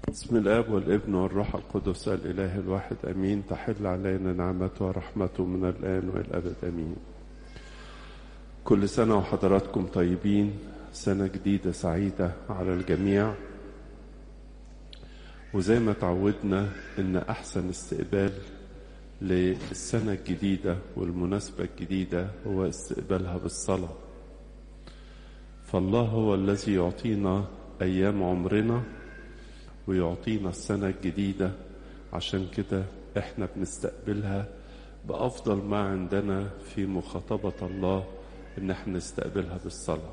بسم الاب والابن والروح القدس الاله الواحد امين تحل علينا نعمته ورحمته من الان والى الابد امين كل سنه وحضراتكم طيبين سنه جديده سعيده على الجميع وزي ما تعودنا ان احسن استقبال للسنه الجديده والمناسبه الجديده هو استقبالها بالصلاه فالله هو الذي يعطينا ايام عمرنا ويعطينا السنة الجديدة عشان كده احنا بنستقبلها بأفضل ما عندنا في مخاطبة الله ان احنا نستقبلها بالصلاة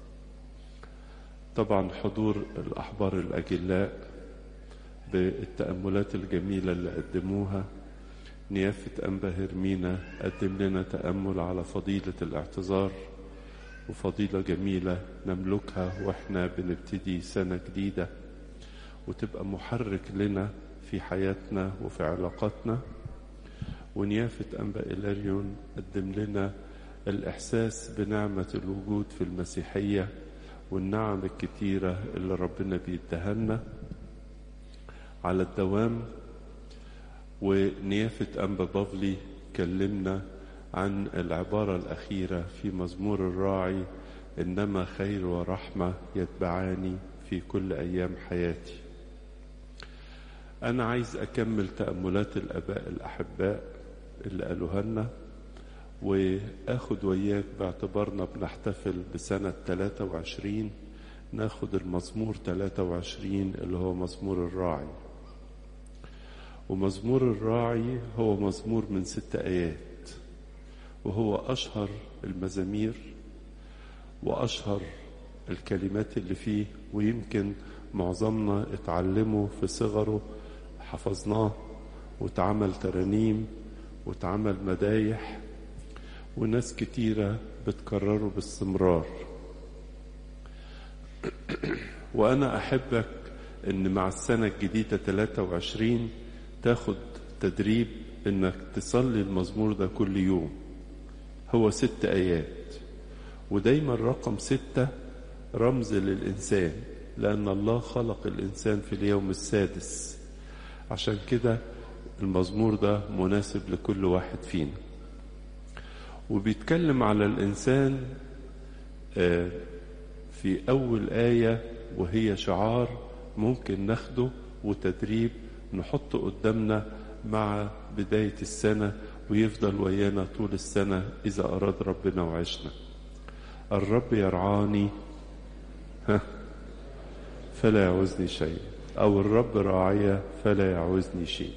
طبعا حضور الأحبار الأجلاء بالتأملات الجميلة اللي قدموها نيافة أنبا هرمينا قدم لنا تأمل على فضيلة الاعتذار وفضيلة جميلة نملكها واحنا بنبتدي سنة جديدة وتبقى محرك لنا في حياتنا وفي علاقاتنا ونيافة أنبا إلاريون قدم لنا الإحساس بنعمة الوجود في المسيحية والنعم الكتيرة اللي ربنا بيدهنا على الدوام ونيافة أنبا بافلي كلمنا عن العبارة الأخيرة في مزمور الراعي إنما خير ورحمة يتبعاني في كل أيام حياتي أنا عايز أكمل تأملات الآباء الأحباء اللي قالوها لنا وآخد وياك باعتبارنا بنحتفل بسنة 23 ناخد المزمور 23 اللي هو مزمور الراعي ومزمور الراعي هو مزمور من ست آيات وهو أشهر المزامير وأشهر الكلمات اللي فيه ويمكن معظمنا اتعلموا في صغره حفظناه واتعمل ترانيم واتعمل مدايح وناس كتيرة بتكرره باستمرار وأنا أحبك إن مع السنة الجديدة 23 تاخد تدريب إنك تصلي المزمور ده كل يوم هو ست آيات ودايما رقم ستة رمز للإنسان لأن الله خلق الإنسان في اليوم السادس عشان كده المزمور ده مناسب لكل واحد فينا وبيتكلم على الإنسان في أول آية وهي شعار ممكن ناخده وتدريب نحطه قدامنا مع بداية السنة ويفضل ويانا طول السنة إذا أراد ربنا وعشنا الرب يرعاني ها فلا يعوزني شيء أو الرب راعية فلا يعوزني شيء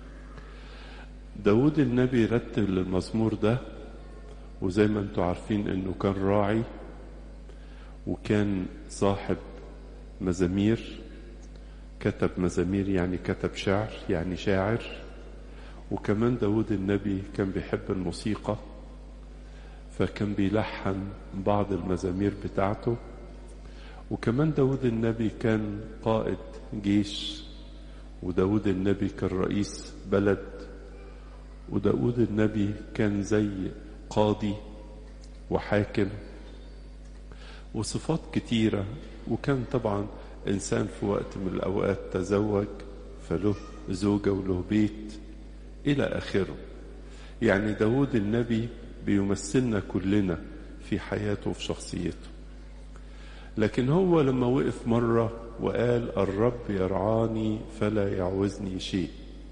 داود النبي رتب للمزمور ده وزي ما انتم عارفين انه كان راعي وكان صاحب مزامير كتب مزامير يعني كتب شعر يعني شاعر وكمان داود النبي كان بيحب الموسيقى فكان بيلحن بعض المزامير بتاعته وكمان داود النبي كان قائد جيش وداود النبي كان رئيس بلد وداود النبي كان زي قاضي وحاكم وصفات كتيرة وكان طبعا إنسان في وقت من الأوقات تزوج فله زوجة وله بيت إلى آخره يعني داود النبي بيمثلنا كلنا في حياته وفي شخصيته لكن هو لما وقف مرة وقال الرب يرعاني فلا يعوزني شيء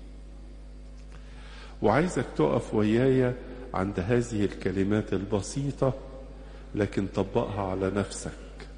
وعايزك تقف ويايا عند هذه الكلمات البسيطة لكن طبقها على نفسك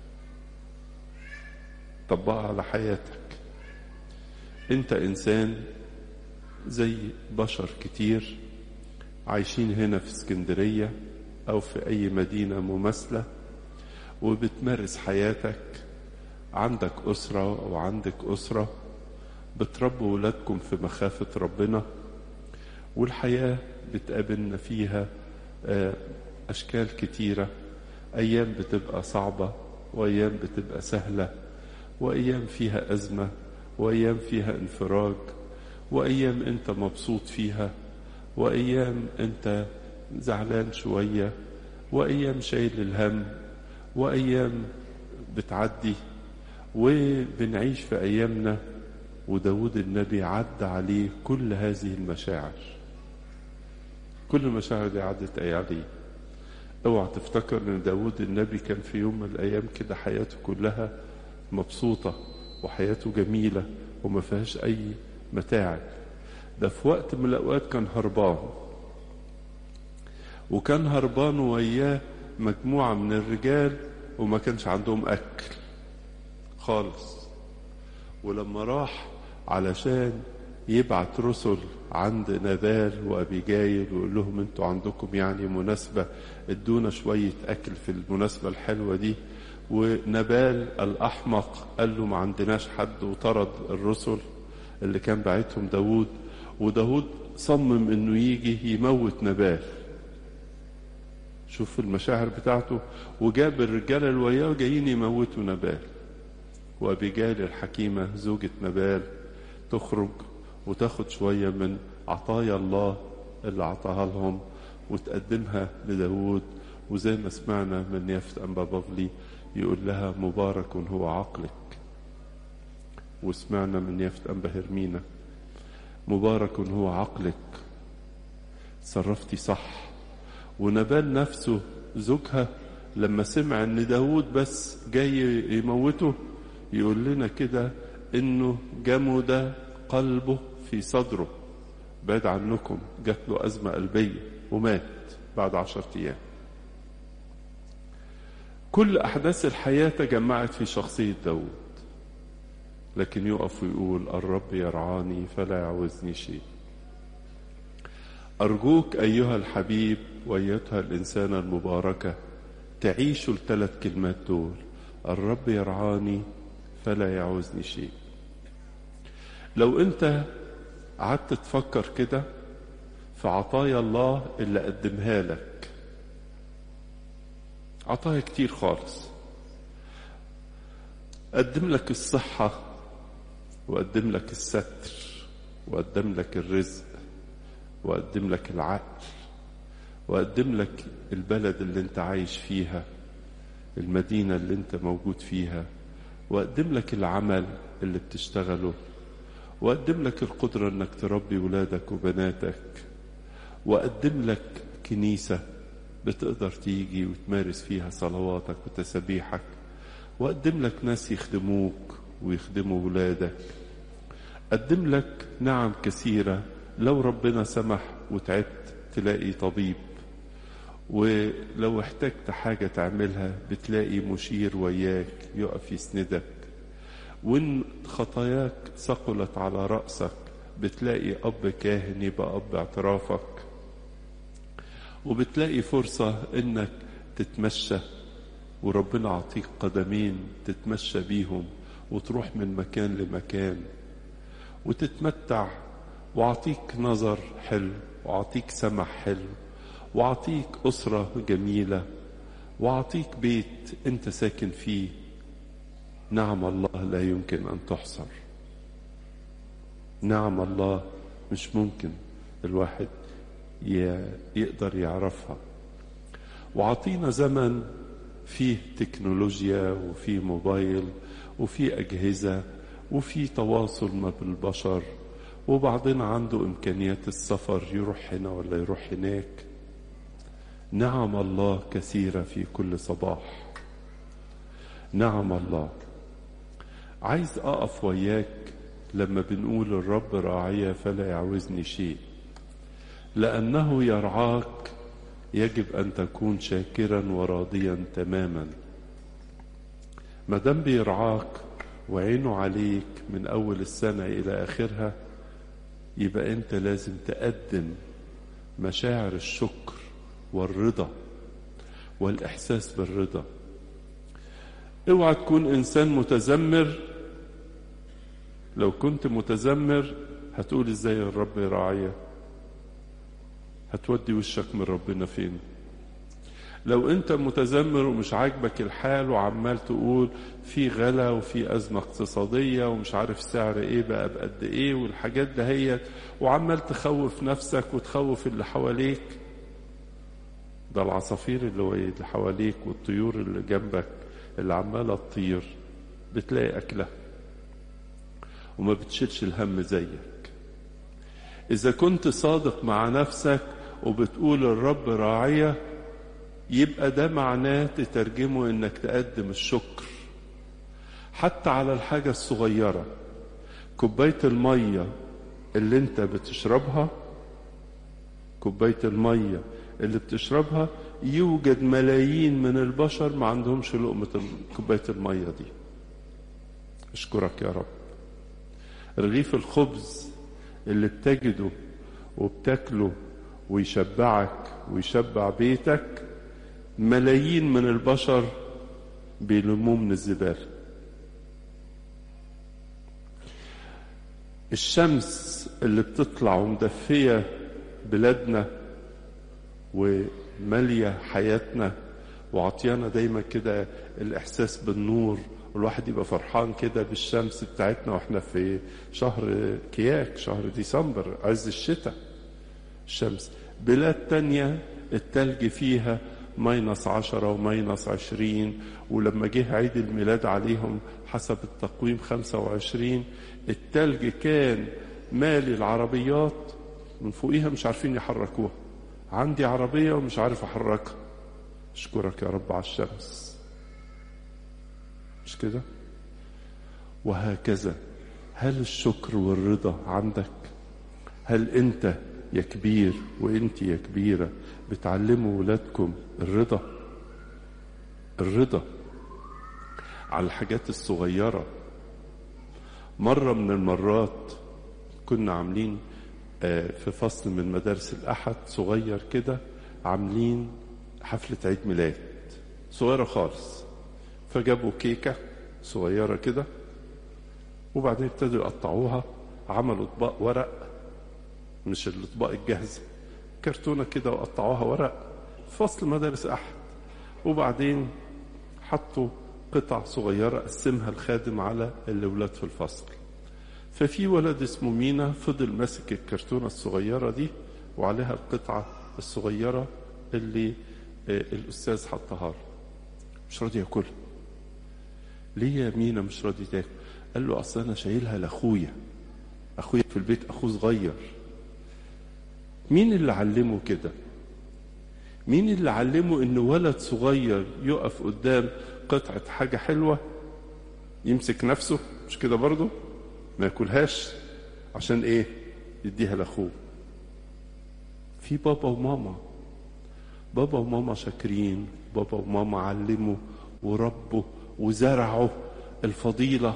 طبقها على حياتك انت انسان زي بشر كتير عايشين هنا في اسكندرية او في اي مدينة مماثلة وبتمارس حياتك عندك أسرة أو عندك أسرة بتربوا ولادكم في مخافة ربنا والحياة بتقابلنا فيها أشكال كتيرة أيام بتبقى صعبة وأيام بتبقى سهلة وأيام فيها أزمة وأيام فيها انفراج وأيام أنت مبسوط فيها وأيام أنت زعلان شوية وأيام شايل الهم وأيام بتعدي وبنعيش في أيامنا وداود النبي عدى عليه كل هذه المشاعر كل المشاعر دي عدت عليه اوعى تفتكر ان داود النبي كان في يوم من الايام كده حياته كلها مبسوطة وحياته جميلة وما فيهاش اي متاعب ده في وقت من الاوقات كان هربان وكان هربان وياه مجموعة من الرجال وما كانش عندهم اكل خالص ولما راح علشان يبعت رسل عند نبال وابيجايل ويقول لهم انتوا عندكم يعني مناسبة ادونا شوية اكل في المناسبة الحلوة دي ونبال الاحمق قال له ما عندناش حد وطرد الرسل اللي كان بعتهم داود وداود صمم انه يجي يموت نبال شوف المشاعر بتاعته وجاب الرجالة اللي وياه جايين يموتوا نبال وأبيجال الحكيمة زوجة نبال تخرج وتاخد شوية من عطايا الله اللي عطاها لهم وتقدمها لداود وزي ما سمعنا من يافت أنبا بافلي يقول لها مبارك هو عقلك وسمعنا من يافت أنبا هرمينا مبارك هو عقلك صرفتي صح ونبال نفسه زوجها لما سمع ان داود بس جاي يموته يقول لنا كده انه جمد قلبه في صدره بعد عنكم جات له أزمة قلبية ومات بعد عشرة أيام كل أحداث الحياة تجمعت في شخصية داود لكن يقف ويقول الرب يرعاني فلا يعوزني شيء أرجوك أيها الحبيب وأيتها الإنسانة المباركة تعيشوا الثلاث كلمات دول الرب يرعاني فلا يعوزني شيء لو أنت قعدت تفكر كده في عطايا الله اللي قدمها لك عطايا كتير خالص قدم لك الصحة وقدم لك الستر وقدم لك الرزق وقدم لك العقل وقدم لك البلد اللي انت عايش فيها المدينة اللي انت موجود فيها وقدم لك العمل اللي بتشتغله وقدم لك القدرة انك تربي ولادك وبناتك وقدم لك كنيسة بتقدر تيجي وتمارس فيها صلواتك وتسابيحك وقدم لك ناس يخدموك ويخدموا ولادك قدم لك نعم كثيرة لو ربنا سمح وتعبت تلاقي طبيب ولو احتجت حاجة تعملها بتلاقي مشير وياك يقف يسندك وإن خطاياك ثقلت على رأسك بتلاقي أب كاهن يبقى أب اعترافك وبتلاقي فرصة إنك تتمشى وربنا عطيك قدمين تتمشى بيهم وتروح من مكان لمكان وتتمتع وعطيك نظر حلو وعطيك سمح حلو وعطيك أسرة جميلة وعطيك بيت أنت ساكن فيه نعم الله لا يمكن أن تحصر نعم الله مش ممكن الواحد يقدر يعرفها وعطينا زمن فيه تكنولوجيا وفيه موبايل وفيه أجهزة وفيه تواصل ما بالبشر وبعضنا عنده إمكانيات السفر يروح هنا ولا يروح هناك نعم الله كثيرة في كل صباح نعم الله عايز أقف وياك لما بنقول الرب راعية فلا يعوزني شيء لأنه يرعاك يجب أن تكون شاكرا وراضيا تماما ما دام بيرعاك وعينه عليك من أول السنة إلى آخرها يبقى أنت لازم تقدم مشاعر الشكر والرضا والإحساس بالرضا اوعى تكون إنسان متذمر لو كنت متذمر هتقول ازاي الرب راعية هتودي وشك من ربنا فين لو انت متذمر ومش عاجبك الحال وعمال تقول في غلا وفي أزمة اقتصادية ومش عارف سعر ايه بقى بقد ايه والحاجات ده هي وعمال تخوف نفسك وتخوف اللي حواليك ده العصافير اللي حواليك والطيور اللي جنبك اللي عمالة تطير بتلاقي أكلها وما بتشيلش الهم زيك إذا كنت صادق مع نفسك وبتقول الرب راعية يبقى ده معناه تترجمه إنك تقدم الشكر حتى على الحاجة الصغيرة كوباية المية اللي انت بتشربها كوباية المية اللي بتشربها يوجد ملايين من البشر ما عندهمش لقمة كوباية المية دي اشكرك يا رب رغيف الخبز اللي بتجده وبتاكله ويشبعك ويشبع بيتك ملايين من البشر بيلموه من الزباله الشمس اللي بتطلع ومدفية بلادنا ومالية حياتنا وعطيانا دايما كده الإحساس بالنور والواحد يبقى فرحان كده بالشمس بتاعتنا واحنا في شهر كياك شهر ديسمبر عز الشتاء الشمس بلاد تانية التلج فيها ماينس عشرة وماينس عشرين ولما جه عيد الميلاد عليهم حسب التقويم خمسة وعشرين التلج كان مالي العربيات من فوقيها مش عارفين يحركوها عندي عربية ومش عارف أحركها أشكرك يا رب على الشمس مش كده وهكذا هل الشكر والرضا عندك هل أنت يا كبير وانت يا كبيرة بتعلموا ولادكم الرضا الرضا على الحاجات الصغيرة مرة من المرات كنا عاملين في فصل من مدارس الأحد صغير كده عاملين حفلة عيد ميلاد صغيرة خالص فجابوا كيكة صغيرة كده وبعدين ابتدوا يقطعوها عملوا اطباق ورق مش الاطباق الجاهزة كرتونة كده وقطعوها ورق فصل مدارس أحد وبعدين حطوا قطع صغيرة قسمها الخادم على الأولاد في الفصل ففي ولد اسمه مينا فضل ماسك الكرتونة الصغيرة دي وعليها القطعة الصغيرة اللي الأستاذ حطها له مش راضي ياكلها ليه يا مينا مش راضي تاكل قال له أصل أنا شايلها لأخويا أخويا في البيت أخوه صغير مين اللي علمه كده مين اللي علمه ان ولد صغير يقف قدام قطعة حاجة حلوة يمسك نفسه مش كده برضه ما ياكلهاش عشان ايه يديها لاخوه في بابا وماما بابا وماما شاكرين بابا وماما علموا وربوا وزرعوا الفضيلة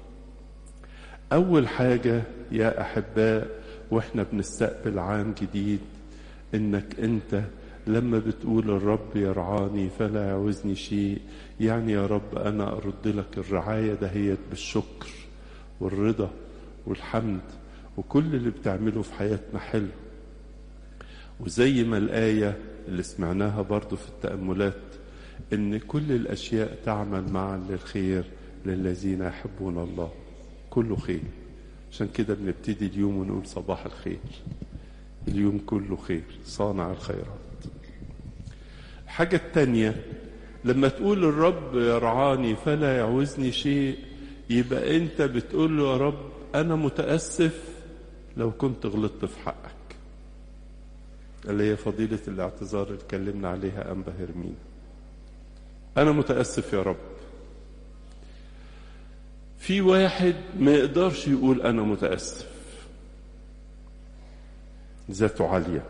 أول حاجة يا أحباء وإحنا بنستقبل عام جديد إنك أنت لما بتقول الرب يرعاني فلا يعوزني شيء يعني يا رب أنا أرد لك الرعاية دهيت بالشكر والرضا والحمد وكل اللي بتعمله في حياتنا حلو وزي ما الآية اللي سمعناها برضو في التأملات إن كل الأشياء تعمل معا للخير للذين يحبون الله كله خير عشان كده بنبتدي اليوم ونقول صباح الخير اليوم كله خير صانع الخيرات الحاجة التانية لما تقول الرب يرعاني فلا يعوزني شيء يبقى انت بتقول له يا رب انا متأسف لو كنت غلطت في حقك اللي هي فضيلة الاعتذار اللي اتكلمنا عليها أنبا هرمين أنا متأسف يا رب في واحد ما يقدرش يقول أنا متأسف ذاته عالية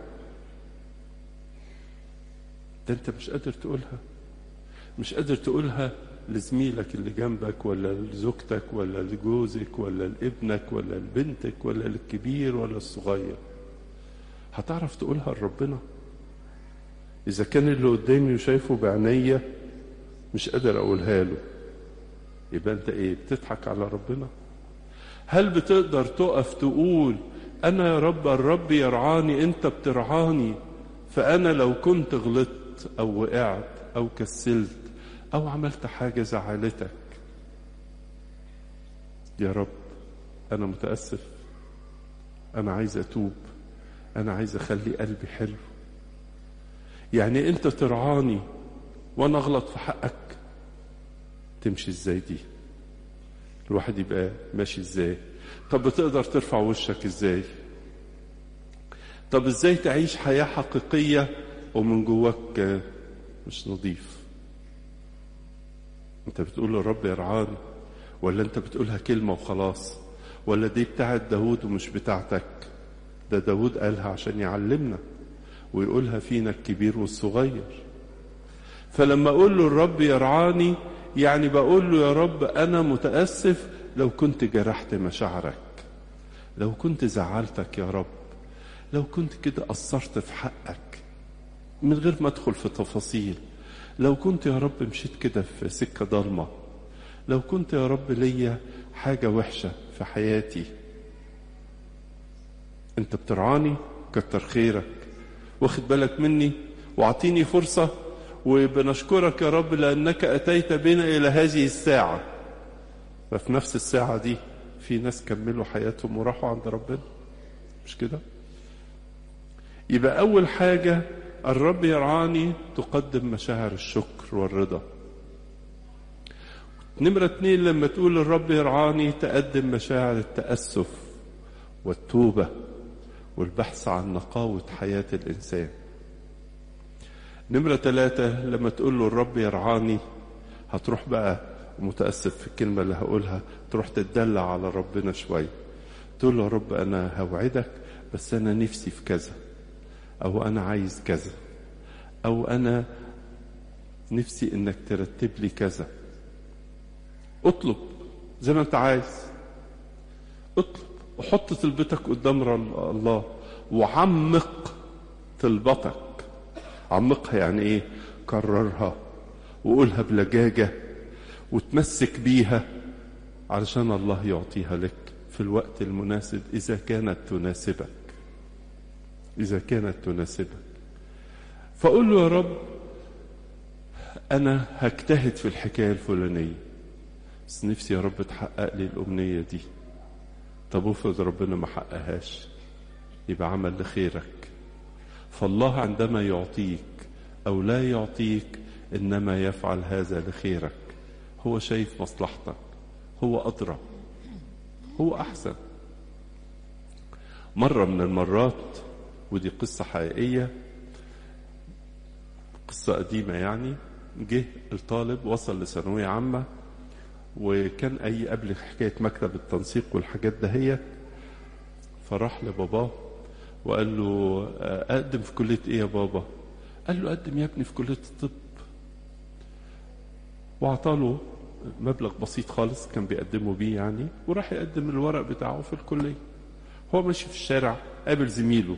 ده أنت مش قادر تقولها مش قادر تقولها لزميلك اللي جنبك ولا لزوجتك ولا لجوزك ولا لابنك ولا لبنتك ولا للكبير ولا الصغير هتعرف تقولها لربنا إذا كان اللي قدامي وشايفه بعينيا مش قادر أقولها له يبقى أنت إيه بتضحك على ربنا هل بتقدر تقف تقول أنا يا رب الرب يرعاني أنت بترعاني فأنا لو كنت غلطت أو وقعت أو كسلت أو عملت حاجة زعلتك يا رب أنا متأسف أنا عايز أتوب أنا عايز أخلي قلبي حلو يعني أنت ترعاني وأنا أغلط في حقك تمشي إزاي دي الواحد يبقى ماشي ازاي طب بتقدر ترفع وشك ازاي طب ازاي تعيش حياة حقيقية ومن جواك مش نظيف انت بتقول للرب يرعاني ولا انت بتقولها كلمة وخلاص ولا دي بتاعت داود ومش بتاعتك ده داود قالها عشان يعلمنا ويقولها فينا الكبير والصغير فلما اقول له الرب يرعاني يعني بقول له يا رب انا متاسف لو كنت جرحت مشاعرك لو كنت زعلتك يا رب لو كنت كده قصرت في حقك من غير ما ادخل في تفاصيل لو كنت يا رب مشيت كده في سكه ضلمه لو كنت يا رب ليا حاجه وحشه في حياتي انت بترعاني كتر خيرك واخد بالك مني واعطيني فرصه وبنشكرك يا رب لأنك أتيت بنا إلى هذه الساعة ففي نفس الساعة دي في ناس كملوا حياتهم وراحوا عند ربنا مش كده يبقى أول حاجة الرب يرعاني تقدم مشاعر الشكر والرضا نمرة اتنين لما تقول الرب يرعاني تقدم مشاعر التأسف والتوبة والبحث عن نقاوة حياة الإنسان نمرة ثلاثة لما تقول له الرب يرعاني هتروح بقى متأسف في الكلمة اللي هقولها تروح تتدلع على ربنا شوية تقول له يا رب أنا هوعدك بس أنا نفسي في كذا أو أنا عايز كذا أو أنا نفسي إنك ترتب لي كذا اطلب زي ما أنت عايز اطلب وحط طلبتك قدام الله وعمق طلبتك عمقها يعني ايه كررها وقولها بلجاجة وتمسك بيها علشان الله يعطيها لك في الوقت المناسب إذا كانت تناسبك إذا كانت تناسبك فقول له يا رب أنا هجتهد في الحكاية الفلانية بس نفسي يا رب تحقق لي الأمنية دي طب افرض ربنا ما حققهاش يبقى عمل لخيرك فالله عندما يعطيك او لا يعطيك انما يفعل هذا لخيرك هو شايف مصلحتك هو ادرى هو احسن مره من المرات ودي قصه حقيقيه قصه قديمه يعني جه الطالب وصل لثانويه عامه وكان اي قبل حكايه مكتب التنسيق والحاجات دهيت فراح لباباه وقال له اقدم في كليه ايه يا بابا قال له قدم يا ابني في كليه الطب واعطاله مبلغ بسيط خالص كان بيقدمه بيه يعني وراح يقدم الورق بتاعه في الكليه هو ماشي في الشارع قابل زميله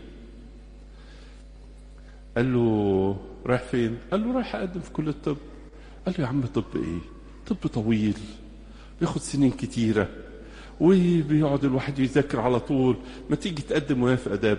قال له رايح فين قال له رايح اقدم في كليه الطب قال له يا عم طب ايه طب طويل بياخد سنين كتيره وبيقعد الواحد يذاكر على طول ما تيجي تقدم وهي في اداب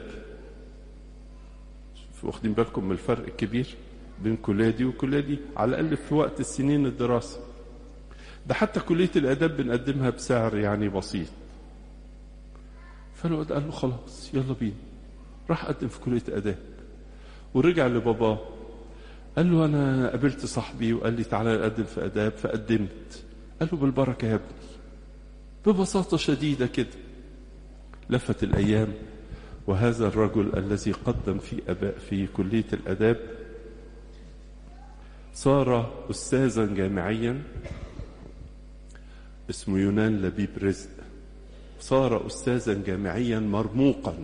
واخدين بالكم من الفرق الكبير بين الكليه دي والكليه دي على الاقل في وقت السنين الدراسه ده حتى كليه الاداب بنقدمها بسعر يعني بسيط فالواد قال له خلاص يلا بينا راح قدم في كليه اداب ورجع لباباه قال له انا قابلت صاحبي وقال لي تعالى نقدم في اداب فقدمت قال له بالبركه يا ابني ببساطة شديدة كده لفت الأيام وهذا الرجل الذي قدم في أباء في كلية الأداب صار أستاذا جامعيا اسمه يونان لبيب رزق صار أستاذا جامعيا مرموقا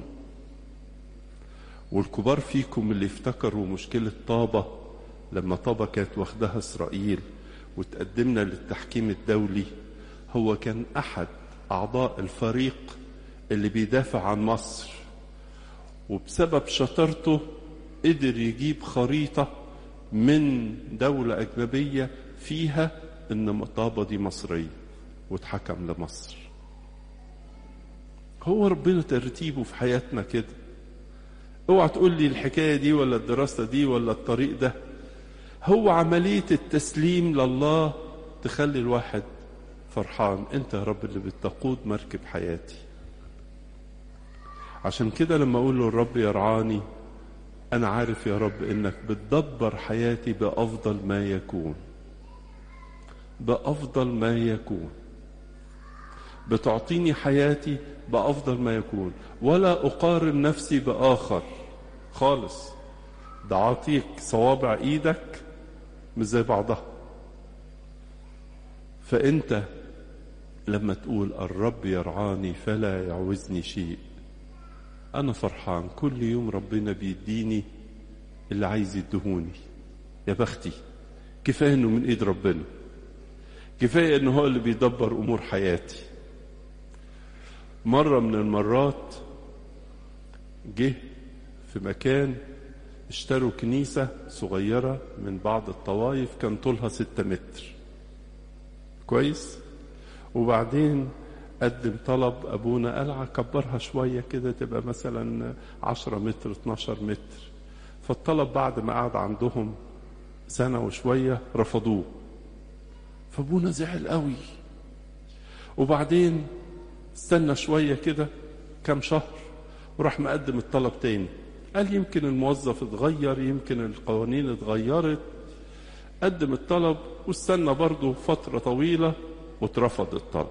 والكبار فيكم اللي افتكروا مشكلة طابة لما طابة كانت واخدها إسرائيل وتقدمنا للتحكيم الدولي هو كان احد اعضاء الفريق اللي بيدافع عن مصر وبسبب شطارته قدر يجيب خريطة من دولة أجنبية فيها إن طابة دي مصرية واتحكم لمصر هو ربنا ترتيبه في حياتنا كده اوعى تقول لي الحكاية دي ولا الدراسة دي ولا الطريق ده هو عملية التسليم لله تخلي الواحد فرحان انت يا رب اللي بتقود مركب حياتي عشان كده لما اقول له الرب يرعاني انا عارف يا رب انك بتدبر حياتي بافضل ما يكون بافضل ما يكون بتعطيني حياتي بأفضل ما يكون ولا أقارن نفسي بآخر خالص ده عاطيك صوابع إيدك مش زي بعضها فأنت لما تقول الرب يرعاني فلا يعوزني شيء أنا فرحان كل يوم ربنا بيديني اللي عايز يدهوني يا بختي كفاية إنه من إيد ربنا كفاية إنه هو اللي بيدبر أمور حياتي مرة من المرات جه في مكان اشتروا كنيسة صغيرة من بعض الطوائف كان طولها ستة متر كويس وبعدين قدم طلب أبونا قال كبرها شوية كده تبقى مثلا عشرة متر 12 متر فالطلب بعد ما قعد عندهم سنة وشوية رفضوه فابونا زعل قوي وبعدين استنى شوية كده كام شهر وراح مقدم الطلب تاني قال يمكن الموظف اتغير يمكن القوانين اتغيرت قدم الطلب واستنى برضه فترة طويلة واترفض الطلب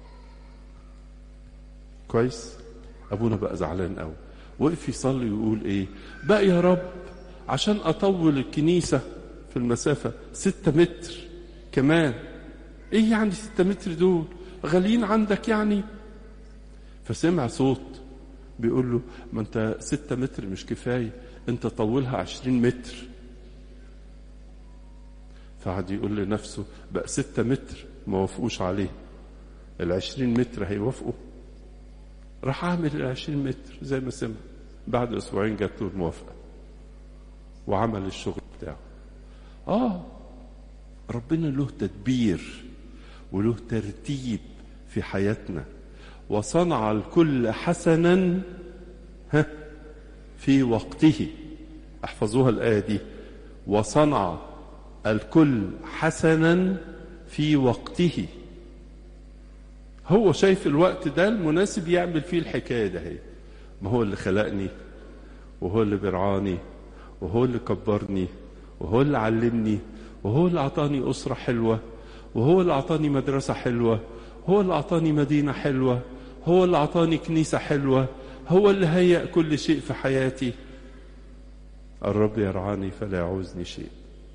كويس ابونا بقى زعلان قوي وقف يصلي ويقول ايه بقى يا رب عشان اطول الكنيسة في المسافة ستة متر كمان ايه يعني ستة متر دول غاليين عندك يعني فسمع صوت بيقول له ما انت ستة متر مش كفاية انت طولها عشرين متر فقعد يقول لنفسه بقى ستة متر ما وافقوش عليه العشرين متر هيوافقوا راح عامل العشرين متر زي ما سمع بعد اسبوعين جات له الموافقة وعمل الشغل بتاعه اه ربنا له تدبير وله ترتيب في حياتنا وصنع الكل حسنا ها في وقته احفظوها الآية دي وصنع الكل حسنا في وقته هو شايف الوقت ده المناسب يعمل فيه الحكاية ده هي ما هو اللي خلقني وهو اللي برعاني وهو اللي كبرني وهو اللي علمني وهو اللي أعطاني أسرة حلوة وهو اللي أعطاني مدرسة حلوة هو اللي أعطاني مدينة حلوة هو اللي أعطاني كنيسة حلوة هو اللي هيأ كل شيء في حياتي الرب يرعاني فلا يعوزني شيء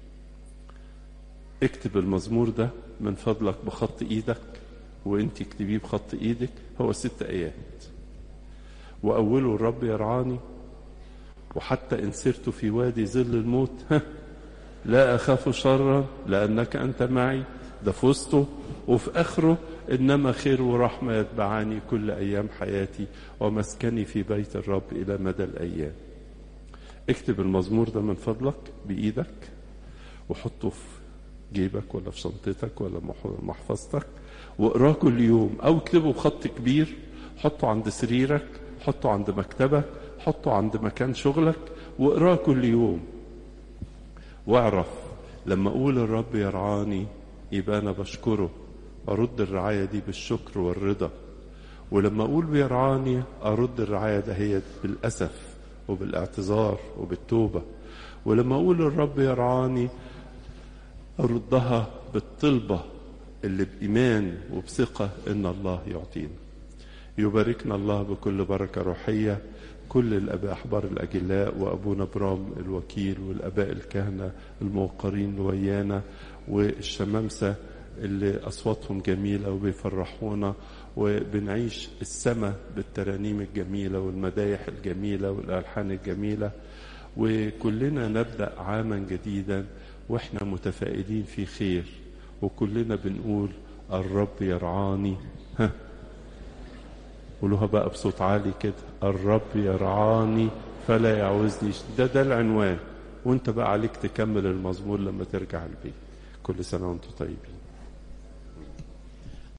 اكتب المزمور ده من فضلك بخط ايدك وانت اكتبيه بخط ايدك هو ست ايات واوله الرب يرعاني وحتى ان سرت في وادي ظل الموت لا اخاف شرا لانك انت معي ده في وسطه وفي اخره انما خير ورحمه يتبعاني كل ايام حياتي ومسكني في بيت الرب الى مدى الايام اكتب المزمور ده من فضلك بايدك وحطه في جيبك ولا في شنطتك ولا محفظتك واقراه كل يوم او اكتبه بخط كبير حطه عند سريرك حطه عند مكتبك حطه عند مكان شغلك واقراه كل يوم واعرف لما اقول الرب يرعاني يبقى انا بشكره ارد الرعايه دي بالشكر والرضا ولما اقول بيرعاني ارد الرعايه دهيت بالاسف وبالاعتذار وبالتوبه ولما اقول الرب يرعاني أردها بالطلبة اللي بإيمان وبثقة إن الله يعطينا يباركنا الله بكل بركة روحية كل الأباء أحبار الأجلاء وأبونا برام الوكيل والأباء الكهنة الموقرين ويانا والشمامسة اللي أصواتهم جميلة وبيفرحونا وبنعيش السماء بالترانيم الجميلة والمدايح الجميلة والألحان الجميلة وكلنا نبدأ عاما جديدا واحنا متفائلين في خير وكلنا بنقول الرب يرعاني ها قولوها بقى بصوت عالي كده الرب يرعاني فلا يعوزني ده ده العنوان وانت بقى عليك تكمل المزمور لما ترجع البيت كل سنة وانتم طيبين